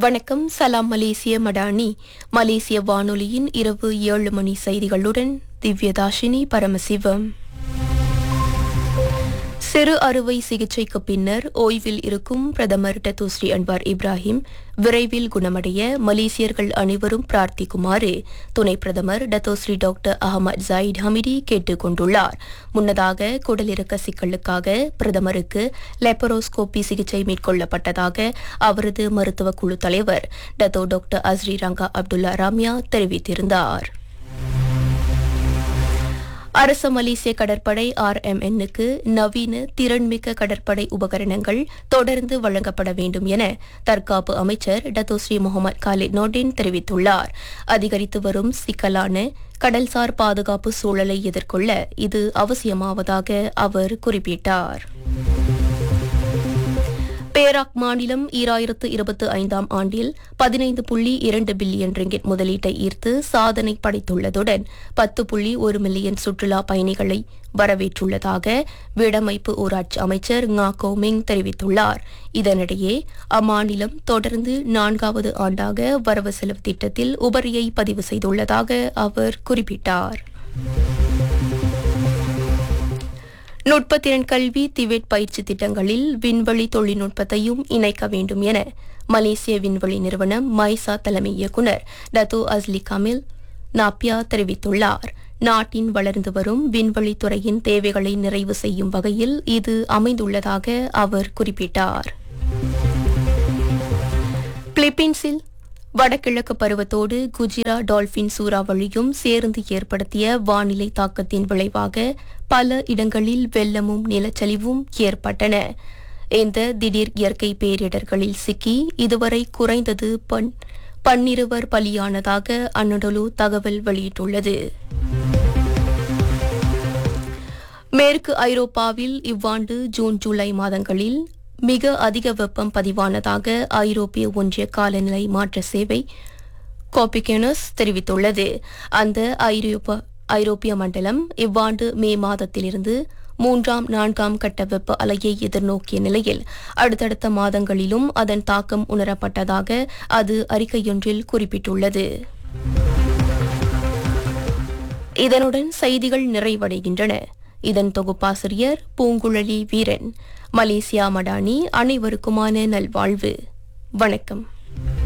வணக்கம் சலாம் மலேசிய மடானி மலேசிய வானொலியின் இரவு ஏழு மணி செய்திகளுடன் திவ்யதாஷினி பரமசிவம் சிறு அறுவை சிகிச்சைக்கு பின்னர் ஓய்வில் இருக்கும் பிரதமர் டத்துஸ்ரீ அன்வார் இப்ராஹிம் விரைவில் குணமடைய மலேசியர்கள் அனைவரும் பிரார்த்திக்குமாறு துணை பிரதமர் Datuk Seri doctor Ahmad Zahid Hamidi கேட்டுக் கொண்டுள்ளார் முன்னதாக குடலிறக்க சிக்கலுக்காக பிரதமருக்கு லெப்பரோஸ்கோபி சிகிச்சை மேற்கொள்ளப்பட்டதாக அவரது மருத்துவ குழு தலைவர் Datuk doctor Azri Ranga Abdullah Ramiah தெரிவித்திருந்தார் அரச மலேசிய கடற்படை ஆர்எம்என்னுக்கு நவீன திறன்மிக்க கடற்படை உபகரணங்கள் தொடர்ந்து வழங்கப்பட வேண்டும் என தற்காப்பு அமைச்சர் டத்தோஸ்ரீ முகமது காலித் நோடின் தெரிவித்துள்ளார் அதிகரித்து வரும் சிக்கலான கடல்சார் பாதுகாப்பு சூழலை எதிர்கொள்ள இது அவசியமாவதாக அவர் குறிப்பிட்டார் பேராக் மாநிலம் ஈராயிரத்து இருபத்தி ஐந்தாம் ஆண்டில் பதினைந்து புள்ளி இரண்டு பில்லியன் ரிங்கிட் முதலீட்டை ஈர்த்து சாதனை படைத்துள்ளதுடன் பத்து புள்ளி ஒரு மில்லியன் சுற்றுலா பயணிகளை வரவேற்றுள்ளதாக வீடமைப்பு ஊராட்சி அமைச்சர் ngா கோமிங் தெரிவித்துள்ளார் இதனிடையே அம்மாநிலம் தொடர்ந்து நான்காவது ஆண்டாக வரவு செலவு திட்டத்தில் உபரியை பதிவு செய்துள்ளதாக அவர் குறிப்பிட்டார் நுட்பத்திறன் கல்வி திபெத் பயிற்சி திட்டங்களில் விண்வெளி தொழில்நுட்பத்தையும் இணைக்க வேண்டும் என மலேசிய விண்வெளி நிறுவனம் மைசா தலைமை இயக்குநர் டத்து அஸ்லி கமில் நாப்பியா தெரிவித்துள்ளார் நாட்டின் வளர்ந்து வரும் விண்வெளி துறையின் தேவைகளை நிறைவு செய்யும் வகையில் இது அமைந்துள்ளதாக அவர் குறிப்பிட்டார் பிலிப்பீன்ஸில் வடகிழக்கு பருவத்தோடு குஜிரா டால்பின் சூறாவளியும் சேர்ந்து ஏற்படுத்திய வானிலை தாக்கத்தின் விளைவாக பல இடங்களில் வெள்ளமும் நிலச்சரிவும் ஏற்பட்டன இந்த திடீர் இயற்கை பேரிடர்களில் சிக்கி இதுவரை குறைந்தது பன் பன்னிருவர் பலியானதாக அன்னடலு தகவல் வெளியிட்டுள்ளது மேற்கு ஐரோப்பாவில் இவ்வாண்டு ஜூன் ஜூலை மாதங்களில் மிக அதிக வெப்பம் பதிவானதாக ஐரோப்பிய ஒன்றிய காலநிலை மாற்ற சேவை கோபிகேனஸ் தெரிவித்துள்ளது அந்த ஐரோப்பா ஐரோப்பிய மண்டலம் இவ்வாண்டு மே மாதத்திலிருந்து மூன்றாம் நான்காம் கட்ட வெப்ப அலையை எதிர்நோக்கிய நிலையில் அடுத்தடுத்த மாதங்களிலும் அதன் தாக்கம் உணரப்பட்டதாக அது அறிக்கையொன்றில் குறிப்பிட்டுள்ளது இதனுடன் செய்திகள் நிறைவடைகின்றன இதன் தொகுப்பாசிரியர் பூங்குழலி வீரன் மலேசியா மடானி அனைவருக்குமான நல்வாழ்வு வணக்கம்